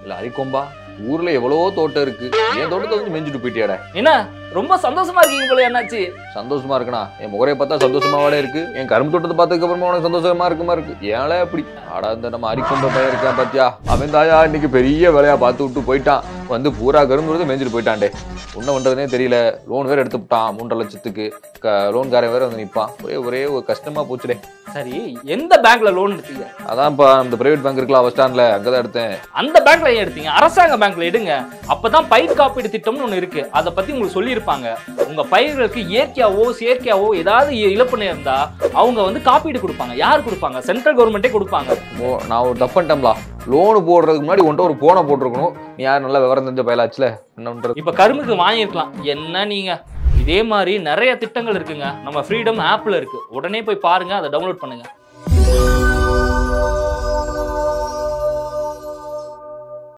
இல்ல அரிக்கொம்பா ஊர்ல எவ்வளவோ தோட்டம் இருக்கு என் தோட்டத்தை வந்து மெஞ்சிட்டு போயிட்டியாடா என்ன ரொம்ப சந்தோஷமா இருக்கீங்க போல என்னாச்சு சந்தோஷமா இருக்கணா என் முகரையை பார்த்தா சந்தோஷமாவே இருக்கு என் கரும்பு தோட்டத்தை பார்த்ததுக்கு அப்புறமா உனக்கு சந்தோஷமா இருக்குமா இருக்கு ஏழை அப்படி ஆடா இந்த நம்ம அரிக்கொம்ப பையன் இருக்கான் பாத்தியா அவன் தாயா இன்னைக்கு பெரிய வேலையா பார்த்து விட்டு போயிட்டான் வந்து பூரா கரும்பு மேய்ஞ்சிட்டு போயிட்டான்டே என்ன பண்றதுனே தெரியல லோன் வேற எடுத்துட்டான் மூன்றரை லட்சத்துக்கு லோன்காரன் வேற வந்து நிப்பான் ஒரே ஒரே ஒரு கஷ்டமா போச்சுடே சரி எந்த பேங்க்ல லோன் எடுத்தீங்க அதான்ப்பா நம்ம பிரைவேட் பேங்க் இருக்கலாம் பஸ் ஸ்டாண்ட்ல அங்கதான் எடுத்தேன் அந்த பேங்க்ல ஏன் எடுத்தீங்க அரசாங்க பேங்க்ல எடுங்க அப்பதான் பயிர் காப்பீடு திட்டம்னு ஒண்ணு இருக்கு அதை பத்தி உங்களுக்கு சொல்லியிருப்பாங்க உங்க பயிர்களுக்கு இயற்கையாவோ செயற்கையாவோ ஏதாவது இ- இழப்பு நேர்ந்தா அவங்க வந்து காப்பீடு கொடுப்பாங்க யார் கொடுப்பாங்க சென்ட்ரல் கவர்மெண்ட்டே கொடுப்பாங்க ஓ நான் ஒரு தப்பு பண்ணிட்டேன்லா லோனு போடுறதுக்கு முன்னாடி உன்ட்ட ஒரு போனை போட்டிருக்கணும் நீ யார் நல்லா விவரம் தெரிஞ்ச பயலாச்சுல என்ன பண்றது இப்ப கரும்புக்கு வாங்கியிருக்கலாம் என்ன நீங்க இதே மாதிரி நிறைய திட்டங்கள் இருக்குங்க நம்ம ஃப்ரீடம் ஆப்ல இருக்கு உடனே போய் பாருங்க அதை டவுன்லோட் பண்ணுங்க